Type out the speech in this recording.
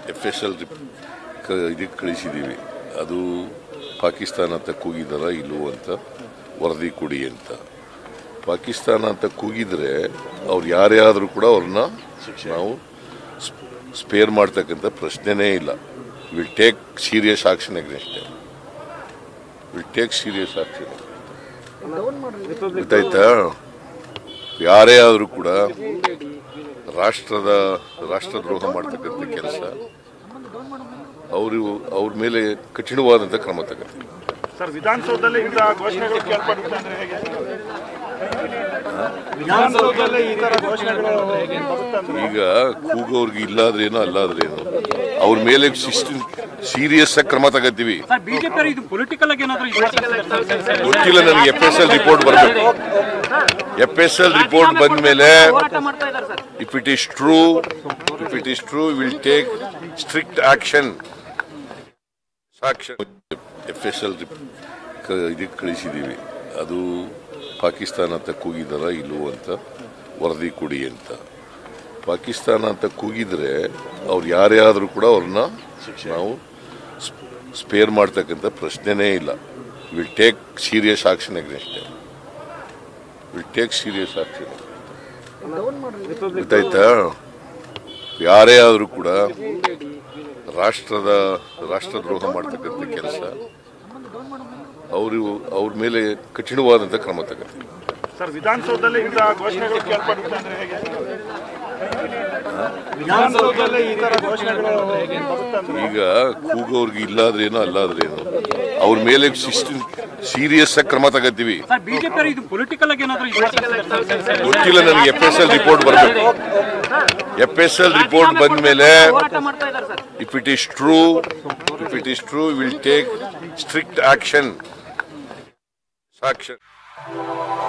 F S L ಇದಕ್ಕೆ ಕಳಿಸಿದ್ದೀವಿ ಅದು ಪಾಕಿಸ್ತಾನ ಅಂತ ಕೂಗಿದಾರ ಇಲ್ಲವೋ ಅಂತ ವರದಿ ಕೊಡಿ ಅಂತ ಪಾಕಿಸ್ತಾನ ಅಂತ ಕೂಗಿದ್ರೆ ಅವ್ರು ಯಾರೇ ಆದರೂ ಕೂಡ ಅವ್ರನ್ನ ನಾವು ಸ್ಪೇರ್ ಮಾಡ್ತಕ್ಕಂಥ ಪ್ರಶ್ನೆನೇ ಇಲ್ಲ will take serious action against will take serious action ಗೊತ್ತಾಯ್ತಾ ಯಾರೇ ಆದರೂ ಕೂಡ ರಾಷ್ಟ್ರದ ರಾಷ್ಟ್ರದ್ರೋಹ ಮಾಡ್ತಕ್ಕಂಥ ಕೆಲಸ ಅವರು ಅವ್ರ ಮೇಲೆ ಕಠಿಣವಾದಂಥ ಕ್ರಮ ತಗೋತೀವಿ ಸರ್ ವಿಧಾನಸೌಧದಲ್ಲಿ ಇಂಥ ಘೋಷಣೆಗಳು ಕೇಳ್ಪಡುತ್ತೆ ಅಂದ್ರೆ ಹೇಗೆ ವಿಧಾನಸೌಧದಲ್ಲಿ ಈ ತರ ಘೋಷಣೆಗಳು ಬರುತ್ತೆ ಅಂದ್ರೆ ಈಗ ಕೂಗೋರ್ಗೆ ಇಲ್ಲಾದ್ರೇನೋ ಅಲ್ಲಾದ್ರೇನು ಅವ್ರ ಮೇಲೆ ಸೀರಿಯಸ್ ಆಗಿ ಕ್ರಮ ತಗೋತೀವಿ ಸರ್ ಬಿಜೆಪಿ ಇದು ಪೊಲಿಟಿಕಲ್ ಆಗಿ ಏನಾದ್ರು ಇದು ಮಾಡ್ತಾರೆ ಸರ್? ಗೊತ್ತಿಲ್ಲ ನನಗೆ ಎಫ್ ಎಸ್ ಎಲ್ ರಿಪೋರ್ಟ್ ಬರಬೇಕು ಎಫ್ ಎಸ್ ಎಲ್ ರಿಪೋರ್ಟ್ ಬಂದ ಮೇಲೆ ಹೋರಾಟ ಮಾಡ್ತಾ ಇದ್ದಾರೆ sir if it is true if it is true will take strict action ಸಾಕ್ಷನ್ ಎಫ್ ಎಸ್ ಎಲ್ ಇದಕ್ಕೆ ಕಳಿಸಿದ್ದೀವಿ ಅದು ಪಾಕಿಸ್ತಾನ ಅಂತ ಕೂಗಿದಾರ ಇಲ್ಲವೋ ಅಂತ ವರದಿ ಕೊಡಿ ಅಂತ ಪಾಕಿಸ್ತಾನ ಅಂತ ಕೂಗಿದ್ರೆ ಅವ್ರು ಯಾರೇ ಆದರೂ ಕೂಡ ಅವ್ರನ್ನ ನಾವು ಸ್ಪೇರ್ ಮಾಡ್ತಕ್ಕಂಥ ಪ್ರಶ್ನೆನೇ ಇಲ್ಲ will take serious action against will take serious action ಗೊತ್ತಾಯ್ತಾ ಯಾರೇ ಆದರೂ ಕೂಡ ರಾಷ್ಟ್ರದ ರಾಷ್ಟ್ರದ್ರೋಹ ಮಾಡ್ತಕ್ಕಂಥ ಕೆಲಸ ಅವರು ಅವ್ರ ಮೇಲೆ ಕಠಿಣವಾದಂಥ ಕ್ರಮ ತಗೋತೀವಿ ಸರ್ ವಿಧಾನಸೌಧದಲ್ಲಿ ಇಂಥ ಘೋಷಣೆಗಳು ಕೇಳ್ಪಡುತ್ತೆ ಅಂದ್ರೆ ಹೇಗೆ ವಿಧಾನಸೌಧದಲ್ಲಿ ಈ ತರ ಘೋಷಣೆಗಳು ಬರುತ್ತೆ ಅಂದ್ರೆ ಈಗ ಕೂಗೋರ್ಗೆ ಇಲ್ಲಾದ್ರೇನೋ ಅಲ್ಲಾದ್ರೇನು ಅವ್ರ ಮೇಲೆ ಸೀರಿಯಸ್ ಆಗಿ ಕ್ರಮ ತಗೋತೀವಿ ಸರ್ ಬಿಜೆಪಿ ಇದು ಪೊಲಿಟಿಕಲ್ ಆಗಿ ಏನಾದ್ರು ಇದು ಮಾಡ್ತಾರೆ ಸರ್? ಗೊತ್ತಿಲ್ಲ ನನಗೆ ಎಫ್ ಎಸ್ ಎಲ್ ರಿಪೋರ್ಟ್ ಬರಬೇಕು ಎಫ್ ಎಸ್ ಎಲ್ ರಿಪೋರ್ಟ್ ಬಂದ ಮೇಲೆ ಹೋರಾಟ ಮಾಡ್ತಾ ಇದ್ದಾರೆ sir if it is true if it is true will take strict action ಸಾಕ್ಷನ್